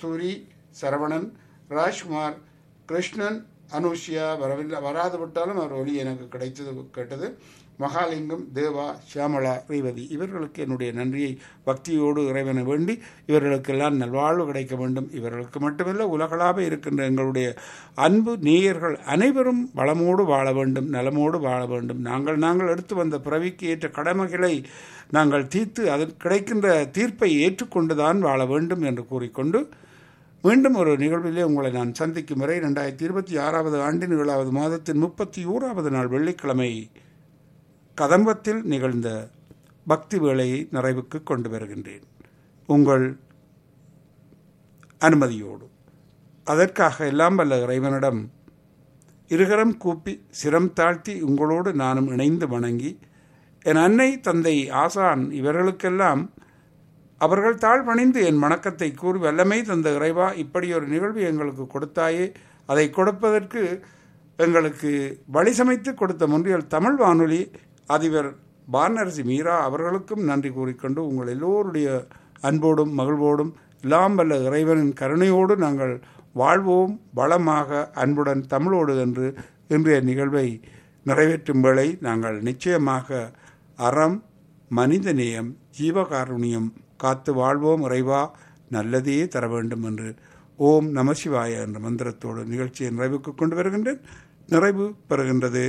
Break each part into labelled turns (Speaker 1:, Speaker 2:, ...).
Speaker 1: கஸ்தூரி சரவணன் ராஜ்குமார் கிருஷ்ணன் அனுஷியா வரவில்லை வராது விட்டாலும் அவர் ஒலி எனக்கு கிடைத்தது கேட்டது மகாலிங்கம் தேவா சியாமளா ரேவதி இவர்களுக்கு என்னுடைய நன்றியை பக்தியோடு இறைவனை வேண்டி இவர்களுக்கெல்லாம் நல்வாழ்வு கிடைக்க வேண்டும் இவர்களுக்கு மட்டுமல்ல உலகளாக இருக்கின்ற எங்களுடைய அன்பு நேயர்கள் அனைவரும் வளமோடு வாழ வேண்டும் நலமோடு வாழ வேண்டும் நாங்கள் நாங்கள் எடுத்து வந்த பிறவிக்கு ஏற்ற கடமைகளை நாங்கள் தீர்த்து அதற்கு கிடைக்கின்ற தீர்ப்பை ஏற்றுக்கொண்டுதான் வாழ வேண்டும் என்று கூறிக்கொண்டு மீண்டும் ஒரு நிகழ்விலே உங்களை நான் சந்திக்கும் வரை ரெண்டாயிரத்தி இருபத்தி ஆறாவது ஆண்டின் ஏழாவது மாதத்தின் முப்பத்தி ஓராவது நாள் வெள்ளிக்கிழமை கதம்பத்தில் நிகழ்ந்த பக்தி வேளையை நிறைவுக்கு கொண்டு வருகின்றேன் உங்கள் அனுமதியோடு அதற்காக எல்லாம் வல்ல இறைவனிடம் இருகரம் கூப்பி சிரம் தாழ்த்தி உங்களோடு நானும் இணைந்து வணங்கி என் அன்னை தந்தை ஆசான் இவர்களுக்கெல்லாம் அவர்கள் தாழ் பணிந்து என் வணக்கத்தை கூறி வல்லமை தந்த இறைவா இப்படி ஒரு நிகழ்வு எங்களுக்கு கொடுத்தாயே அதை கொடுப்பதற்கு எங்களுக்கு வழி சமைத்து கொடுத்த முன்றியல் தமிழ் வானொலி அதிபர் பானரசி மீரா அவர்களுக்கும் நன்றி கூறிக்கொண்டு உங்கள் எல்லோருடைய அன்போடும் மகிழ்வோடும் எல்லாம் வல்ல இறைவனின் கருணையோடு நாங்கள் வாழ்வோம் வளமாக அன்புடன் தமிழோடு என்று இன்றைய நிகழ்வை நிறைவேற்றும் வேளை நாங்கள் நிச்சயமாக அறம் மனிதநேயம் ஜீவகாருண்யம் காத்து வாழ்வோம் இறைவா நல்லதையே தர வேண்டும் என்று ஓம் நமசிவாய என்ற மந்திரத்தோடு நிகழ்ச்சியை நிறைவுக்கு கொண்டு வருகின்றேன் நிறைவு பெறுகின்றது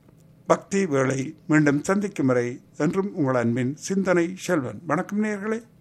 Speaker 1: பக்தி வேளை மீண்டும் சந்திக்கும் வரை என்றும் உங்கள் அன்பின் சிந்தனை செல்வன் வணக்கம் நேயர்களே